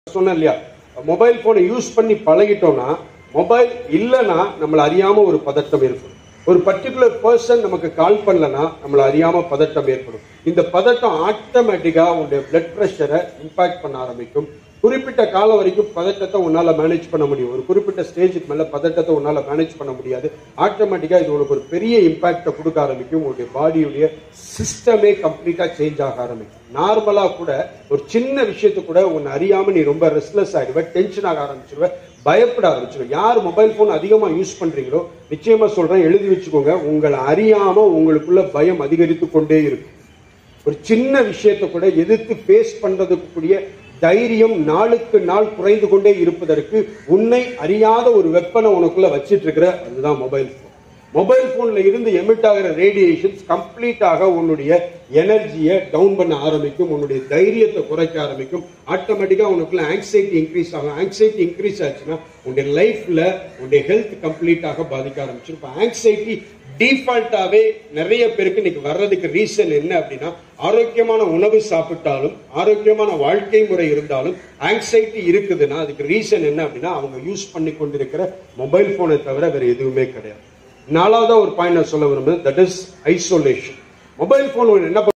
சொன்னேன் இல்லையா மொபைல் போனை யூஸ் பண்ணி பழகிட்டோம்னா மொபைல் இல்லைன்னா நம்மள அறியாம ஒரு பதட்டம் ஏற்படும் ஒரு பர்டிகுலர் பர்சன் நமக்கு கால் பண்ணலனா நம்மள அறியாம பதட்டம் ஏற்படும் இந்த பதட்டம் ஆட்டோமேட்டிக்கா உங்களுடைய பிளட் பிரஷரை இம்பாக்ட் பண்ண ஆரம்பிக்கும் குறிப்பிட்ட காலம் வரைக்கும் பதட்டத்தை உன்னால மேனேஜ் பண்ண முடியும் ஒரு குறிப்பிட்ட ஸ்டேஜுக்கு மேல பதட்டத்தை உன்னால மேனேஜ் பண்ண முடியாது ஆட்டோமேட்டிக்கா இது உனக்கு ஒரு பெரிய இம்பாக்டை கொடுக்க ஆரம்பிக்கும் உங்களுடைய பாடியுடைய சிஸ்டமே கம்ப்ளீட்டா சேஞ்ச் ஆக ஆரம்பிக்கும் நார்மலா கூட ஒரு சின்ன விஷயத்து கூட உன்னை அறியாம நீ ரொம்ப ரெஸ்ட்லெஸ் ஆயிடுவ டென்ஷன் ஆக ஆரம்பிச்சிருவ பயப்பட ஆரம்பிச்சிடும் யார் மொபைல் போன் அதிகமா யூஸ் பண்றீங்களோ நிச்சயமா சொல்றேன் எழுதி வச்சுக்கோங்க உங்களை அறியாம உங்களுக்குள்ள பயம் அதிகரித்து கொண்டே இருக்கும் ஒரு சின்ன விஷயத்தை கூட எதிர்த்து ஃபேஸ் பண்றதுக்கு கூடிய தைரியம் நாளுக்கு நாள் குறைந்து கொண்டே இருப்பதற்கு உன்னை அறியாத ஒரு வெப்பனை உனக்குள்ள வச்சிட்டு இருக்கிற அதுதான் மொபைல் போன் மொபைல் போன்ல இருந்து எமிட் ஆகிற ரேடியேஷன்ஸ் கம்ப்ளீட்டாக உன்னுடைய எனர்ஜியை டவுன் பண்ண ஆரம்பிக்கும் உன்னுடைய தைரியத்தை குறைக்க ஆரம்பிக்கும் ஆட்டோமேட்டிக்கா உனக்குள்ள ஆங்ஸைட்டி இன்க்ரீஸ் ஆகும் ஆங்ஸைட்டி இன்க்ரீஸ் ஆச்சுன்னா உன்னுடைய லைஃப்ல உன்னுடைய ஹெல்த் கம்ப்ளீட்டாக பாதிக்க ஆரம்பிச்சிடும் இப்போ ஆங்ஸைட்டி டிஃபால்ட்டாவே நிறைய பேருக்கு இன்னைக்கு வர்றதுக்கு ரீசன் என்ன அப்படின்னா ஆரோக்கியமான உணவு சாப்பிட்டாலும் ஆரோக்கியமான வாழ்க்கை முறை இருந்தாலும் ஆங்ஸைட்டி இருக்குதுன்னா அதுக்கு ரீசன் என்ன அப்படின்னா அவங்க யூஸ் பண்ணி கொண்டிருக்கிற மொபைல் போனை தவிர வேற எதுவுமே கிடையாது நாலாவதா ஒரு பாயிண்ட் நான் சொல்ல விரும்புறது that is isolation mobile phone என்ன